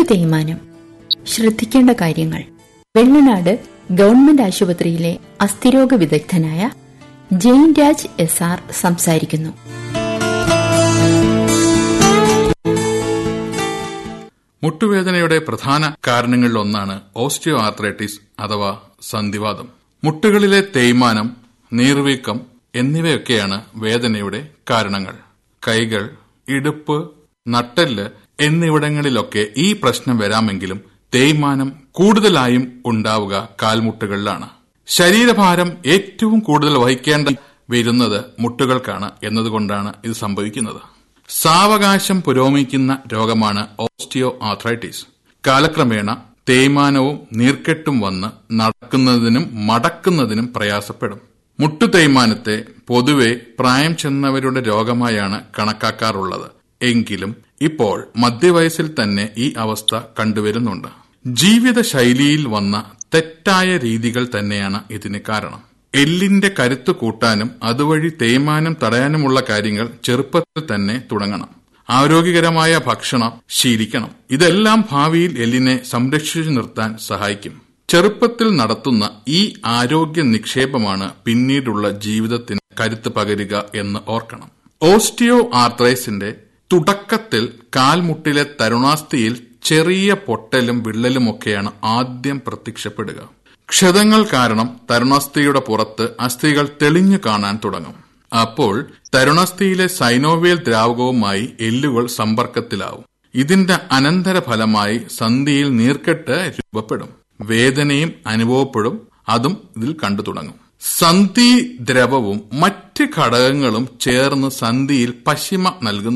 തേയ്മാനം ശ്രദ്ധിക്കേണ്ട കാര്യങ്ങൾ വെള്ളനാട് ഗവൺമെന്റ് ആശുപത്രിയിലെ അസ്ഥിരോഗ വിദഗ്ധനായ ജെയിൻ രാജ് എസ് ആർ സംസാരിക്കുന്നു മുട്ടുവേദനയുടെ പ്രധാന കാരണങ്ങളിലൊന്നാണ് ഓസ്റ്റിയോ ആർത്രൈറ്റിസ് അഥവാ സന്ധിവാദം മുട്ടുകളിലെ തേയ്മാനം നീർവീക്കം എന്നിവയൊക്കെയാണ് വേദനയുടെ കാരണങ്ങൾ കൈകൾ ഇടുപ്പ് നട്ടെല്ല് എന്നിവിടങ്ങളിലൊക്കെ ഈ പ്രശ്നം വരാമെങ്കിലും തേയ്മാനം കൂടുതലായും ഉണ്ടാവുക കാൽമുട്ടുകളിലാണ് ശരീരഭാരം ഏറ്റവും കൂടുതൽ വഹിക്കേണ്ട വരുന്നത് മുട്ടുകൾക്കാണ് എന്നതുകൊണ്ടാണ് ഇത് സംഭവിക്കുന്നത് സാവകാശം പുരോഗമിക്കുന്ന രോഗമാണ് ഓസ്റ്റിയോ ആർത്രൈറ്റിസ് കാലക്രമേണ തേയ്മാനവും നീർക്കെട്ടും വന്ന് നടക്കുന്നതിനും മടക്കുന്നതിനും പ്രയാസപ്പെടും മുട്ടു തേയ്മാനത്തെ പൊതുവെ പ്രായം ചെന്നവരുടെ രോഗമായാണ് കണക്കാക്കാറുള്ളത് എങ്കിലും ഇപ്പോൾ മധ്യവയസ്സിൽ തന്നെ ഈ അവസ്ഥ കണ്ടുവരുന്നുണ്ട് ജീവിതശൈലിയിൽ വന്ന തെറ്റായ രീതികൾ തന്നെയാണ് ഇതിന് കാരണം എല്ലിന്റെ കരുത്ത് കൂട്ടാനും അതുവഴി തേയ്മാനം തടയാനുമുള്ള കാര്യങ്ങൾ ചെറുപ്പത്തിൽ തന്നെ തുടങ്ങണം ആരോഗ്യകരമായ ഭക്ഷണം ശീലിക്കണം ഇതെല്ലാം ഭാവിയിൽ എല്ലിനെ സംരക്ഷിച്ചു നിർത്താൻ സഹായിക്കും ചെറുപ്പത്തിൽ നടത്തുന്ന ഈ ആരോഗ്യ നിക്ഷേപമാണ് പിന്നീടുള്ള ജീവിതത്തിന് കരുത്ത് പകരുക എന്ന് ഓർക്കണം ഓസ്റ്റിയോ ആർത്രൈസിന്റെ തുടക്കത്തിൽ കാൽമുട്ടിലെ തരുണാസ്ഥിയിൽ ചെറിയ പൊട്ടലും വിള്ളലുമൊക്കെയാണ് ആദ്യം പ്രത്യക്ഷപ്പെടുക ക്ഷതങ്ങൾ കാരണം തരുണാസ്ഥിയുടെ പുറത്ത് അസ്ഥികൾ തെളിഞ്ഞു കാണാൻ തുടങ്ങും അപ്പോൾ തരുണാസ്ഥിയിലെ സൈനോവിയൽ ദ്രാവകവുമായി എല്ലുകൾ സമ്പർക്കത്തിലാവും ഇതിന്റെ അനന്തരഫലമായി സന്ധിയിൽ നീർക്കെട്ട് രൂപപ്പെടും വേദനയും അനുഭവപ്പെടും അതും ഇതിൽ കണ്ടു തുടങ്ങും സന്ധി ദ്രവവും മറ്റ് ഘടകങ്ങളും ചേർന്ന് സന്ധിയിൽ പശിമ നൽകുന്നു